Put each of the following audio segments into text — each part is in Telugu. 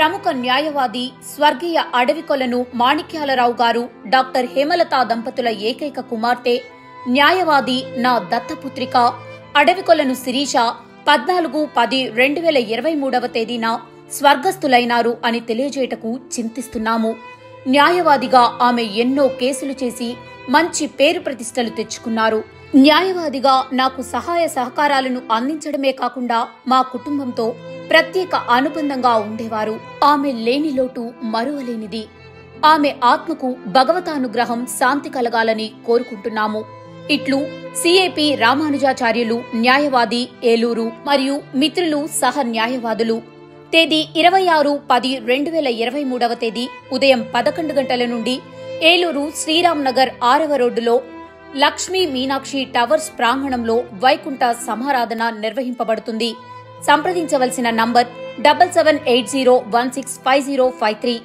ప్రముఖ న్యాయవాది స్వర్గీయ అడవికొలను మాణిక్యాలరావు గారు డాక్టర్ హేమలత దంపతుల ఏకైక కుమార్తె న్యాయవాది నా దత్తపుత్రిక అడవికొలను శిరీష పద్నాలుగు పది రెండు వేల ఇరవై మూడవ తేదీన స్వర్గస్థులైనారు అని తెలియజేయటకు చింతిస్తున్నాము న్యాయవాదిగా ఆమె ఎన్నో కేసులు చేసి మంచి పేరు ప్రతిష్టలు తెచ్చుకున్నారు న్యాయవాదిగా నాకు సహాయ సహకారాలను అందించడమే కాకుండా మా కుటుంబంతో ప్రత్యేక అనుబంధంగా ఉండేవారు ఆమె లేని లోటు మరువలేనిది ఆమె ఆత్మకు భగవతానుగ్రహం శాంతి కలగాలని కోరుకుంటున్నాము ఇట్లు సిఏపి రామానుజాచార్యులు న్యాయవాది ఏలూరు మరియు మిత్రులు సహ న్యాయవాదులు తేదీ ఇరవై ఆరు పది రెండు వేల ఇరవై మూడవ తేదీ ఉదయం పదకొండు గంటల నుండి ఏలూరు శ్రీరామ్ నగర్ ఆరవ రోడ్డులో లక్ష్మీ మీనాక్షి టవర్స్ ప్రాంగణంలో వైకుంఠ సమారాధన నిర్వహింపబడుతుంది సంప్రదించవలసిన number double seven eight zero one six five zero five three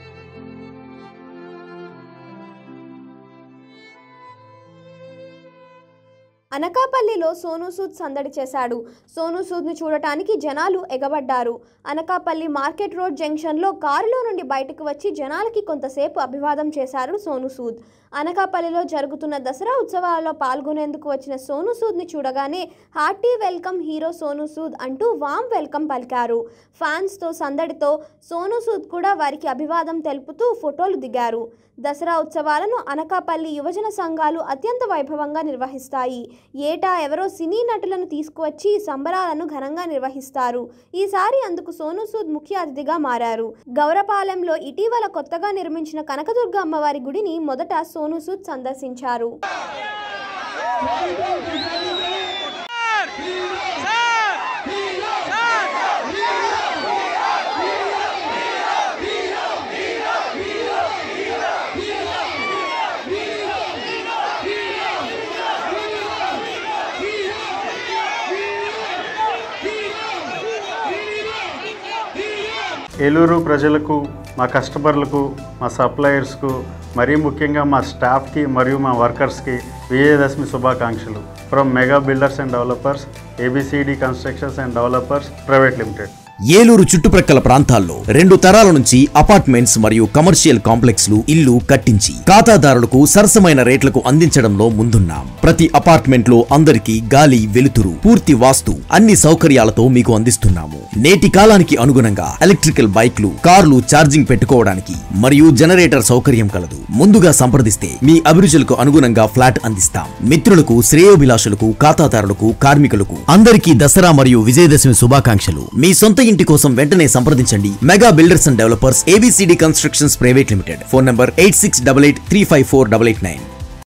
అనకాపల్లిలో సోనూ సూద్ సందడి చేశాడు సోనూ సూద్ను చూడటానికి జనాలు ఎగబడ్డారు అనకాపల్లి మార్కెట్ రోడ్ జంక్షన్లో కారులో నుండి బయటకు వచ్చి జనాలకి కొంతసేపు అభివాదం చేశారు సోనూ సూద్ అనకాపల్లిలో జరుగుతున్న దసరా ఉత్సవాలలో పాల్గొనేందుకు వచ్చిన సోనూ సూద్ని చూడగానే hearty welcome hero Sonu Sood అంటూ వామ్ వెల్కమ్ పలికారు ఫ్యాన్స్తో సందడితో సోనూ సూద్ కూడా వారికి అభివాదం తెలుపుతూ ఫోటోలు దిగారు దసరా ఉత్సవాలను అనకాపల్లి యువజన సంఘాలు అత్యంత వైభవంగా నిర్వహిస్తాయి ఏటా ఎవరో సినీ నటులను తీసుకువచ్చి సంబరాలను ఘనంగా నిర్వహిస్తారు ఈసారి అందుకు సోనూ సూద్ ముఖ్య అతిథిగా మారారు గౌరపాలెంలో ఇటీవల కొత్తగా నిర్మించిన కనకదుర్గ అమ్మవారి గుడిని మొదట సోనూ సూద్ సందర్శించారు ఏలూరు ప్రజలకు మా కస్టమర్లకు మా సప్లయర్స్కు మరీ ముఖ్యంగా మా స్టాఫ్కి మరియు మా వర్కర్స్కి విజయదశమి శుభాకాంక్షలు from mega builders and developers A B C D constructions and developers private limited Eluru చుట్టుప్రక్కల ప్రాంతాల్లో రెండు తరాల నుంచి అపార్ట్మెంట్స్ మరియు కమర్షియల్ కాంప్లెక్స్లు ఇల్లు కట్టించి ఖాతాదారులకు సరసమైన రేట్లకు అందించడంలో ముందున్నాం ప్రతి అపార్ట్మెంట్ లో అందరికీ గాలి వెలుతురు పూర్తి వాస్తు అన్ని సౌకర్యాలతో మీకు అందిస్తున్నాము నేటి కాలానికి అనుగుణంగా ఎలక్ట్రికల్ బైక్లు కార్లు ఛార్జింగ్ పెట్టుకోవడానికి మరియు జనరేటర్ సౌకర్యం కలదు ముందుగా సంప్రదిస్తే మీ అభిరుచులకు అనుగుణంగా ఫ్లాట్ అందిస్తాం మిత్రులకు శ్రేయోభిలాషులకు ఖాతాదారులకు కార్మికులకు అందరికీ దసరా మరియు విజయదశమి శుభాకాంక్షలు మీ సొంత ఇంటి కోసం వెంటనే సంప్రదించండి mega builders and developers A B C D constructions private limited phone number eight six double eight three five four double eight nine